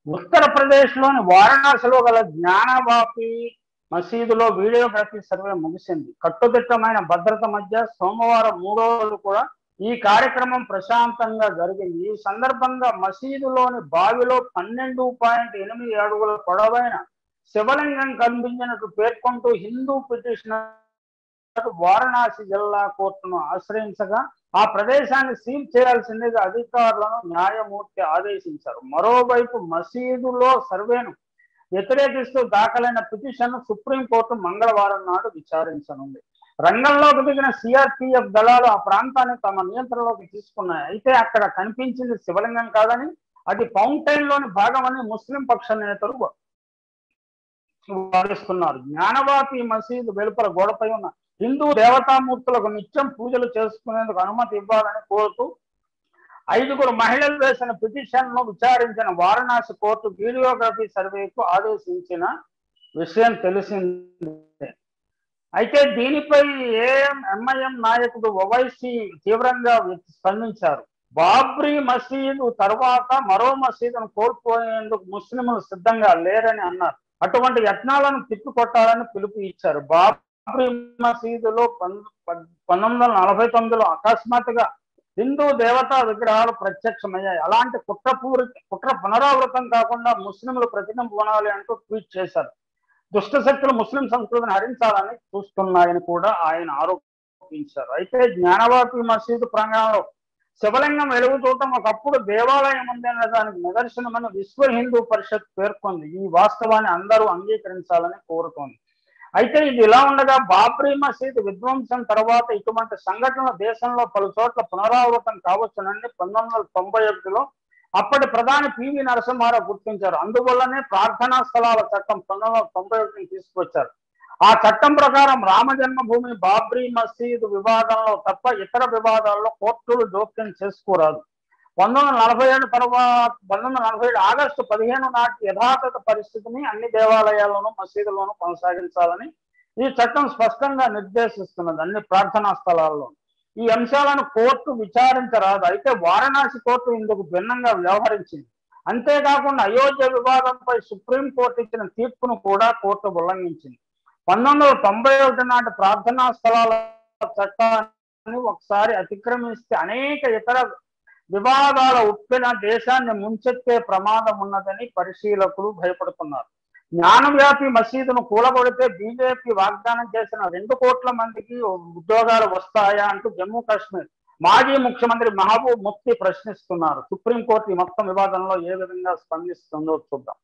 ఉత్తరప్రదేశ్ లోని వారణాసిలో గల జ్ఞానవాపి మసీదులో వీడియోగ్రఫీ సర్వే ముగిసింది కట్టుదిట్టమైన భద్రత మధ్య సోమవారం మూడో రోజు కూడా ఈ కార్యక్రమం ప్రశాంతంగా జరిగింది ఈ సందర్భంగా మసీదులోని బావిలో పన్నెండు పాయింట్ ఎనిమిది అడుగుల పొడవైన శివలింగం కనిపించినట్టు పేర్కొంటూ హిందూ పిటిషనర్ వారణాసి జిల్లా కోర్టును ఆశ్రయించగా ఆ ప్రదేశాన్ని సీల్ చేయాల్సిందిగా అధికారులను న్యాయమూర్తి ఆదేశించారు మరోవైపు మసీదులో సర్వేను వ్యతిరేకిస్తూ దాఖలైన పిటిషన్ సుప్రీంకోర్టు మంగళవారం నాడు విచారించనుంది రంగంలోకి దిగిన సిఆర్పిఎఫ్ దళాలు ఆ ప్రాంతాన్ని తమ నియంత్రణలోకి తీసుకున్నాయి అయితే అక్కడ కనిపించింది శివలింగం కాదని అది ఫౌంటైన్ లోని భాగమని ముస్లిం పక్ష నేతలు వాదిస్తున్నారు జ్ఞానవాపి మసీదు వెలుపల గోడపై ఉన్న హిందూ దేవతామూర్తులకు నిత్యం పూజలు చేసుకునేందుకు అనుమతి ఇవ్వాలని కోరుతూ ఐదుగురు మహిళలు వేసిన పిటిషన్ ను విచారించిన వారణాసి కోర్టు వీడియోగ్రఫీ సర్వేకు ఆదేశించిన విషయం తెలిసిందే అయితే దీనిపై ఏఎం ఎంఐఎం నాయకుడు ఓవైసీ తీవ్రంగా స్పందించారు బాబ్రీ మసీదు తర్వాత మరో మసీదును కోల్పోయేందుకు ముస్లింలు సిద్ధంగా లేరని అన్నారు అటువంటి యత్నాలను తిప్పికొట్టాలని పిలుపు ఇచ్చారు బాబ్రీ మసీదులో పంతొమ్మిది వందల నలభై తొమ్మిదిలో అకస్మాత్తుగా హిందూ దేవతా విగ్రహాలు ప్రత్యక్షమయ్యాయి అలాంటి కుట్రపూరి కుట్ర పునరావృతం కాకుండా ముస్లింలు ప్రతినం పొనాలి అంటూ ట్వీట్ చేశారు దుష్ట శక్తులు ముస్లిం సంస్కృతిని హరించాలని చూస్తున్నాయని కూడా ఆయన ఆరోపించారు అయితే జ్ఞానవాపి మసీదు ప్రాంగణంలో శివలింగం వెలుగు చూడటం ఒకప్పుడు దేవాలయం ఉందనే దానికి నిదర్శనమని విశ్వ హిందూ పరిషత్ పేర్కొంది ఈ వాస్తవాన్ని అందరూ అంగీకరించాలని కోరుతోంది అయితే ఇది ఇలా ఉండగా బాబ్రీ మసీద్ విధ్వంసం తర్వాత ఇటువంటి సంఘటనలు దేశంలో పలు చోట్ల పునరావృతం కావచ్చునని పంతొమ్మిది వందల తొంభై ఒకటిలో అప్పటి ప్రధాని పివి నరసింహారావు గుర్తించారు అందువల్లనే ప్రార్థనా స్థలాల చట్టం పంతొమ్మిది వందల తొంభై ఒకటిని తీసుకొచ్చారు ఆ చట్టం ప్రకారం రామ జన్మభూమి బాబ్రీ మసీదు వివాదంలో తప్ప ఇతర వివాదాల్లో కోర్టులు జోక్యం చేసుకోరాదు పంతొమ్మిది వందల నలభై ఏడు తర్వాత పంతొమ్మిది వందల నలభై ఏడు ఆగస్టు పదిహేను నాటి యథాతథ పరిస్థితిని అన్ని దేవాలయాల్లోనూ మసీదుల్లోనూ కొనసాగించాలని ఈ చట్టం స్పష్టంగా నిర్దేశిస్తున్నది అన్ని ప్రార్థనా స్థలాల్లో ఈ అంశాలను కోర్టు విచారించరాదు అయితే వారణాసి కోర్టు ఇందుకు భిన్నంగా వ్యవహరించింది అంతేకాకుండా అయోధ్య వివాదంపై సుప్రీం కోర్టు ఇచ్చిన తీర్పును కూడా కోర్టు ఉల్లంఘించింది పంతొమ్మిది వందల తొంభై ఒకటి నాటి ప్రార్థనా స్థలాల చట్టాన్ని ఒకసారి అతిక్రమిస్తే అనేక ఇతర వివాదాల ఉప్పిన దేశాన్ని ముంచెత్తే ప్రమాదం ఉన్నదని పరిశీలకులు భయపడుతున్నారు జ్ఞానవ్యాపి మసీదును కూలగొడితే బీజేపీ వాగ్దానం చేసిన రెండు కోట్ల మందికి ఉద్యోగాలు వస్తాయా అంటూ జమ్మూ కాశ్మీర్ మాజీ ముఖ్యమంత్రి మహబూబ్ ముఫ్తీ ప్రశ్నిస్తున్నారు సుప్రీంకోర్టు ఈ మొత్తం వివాదంలో ఏ విధంగా స్పందిస్తుందో చూద్దాం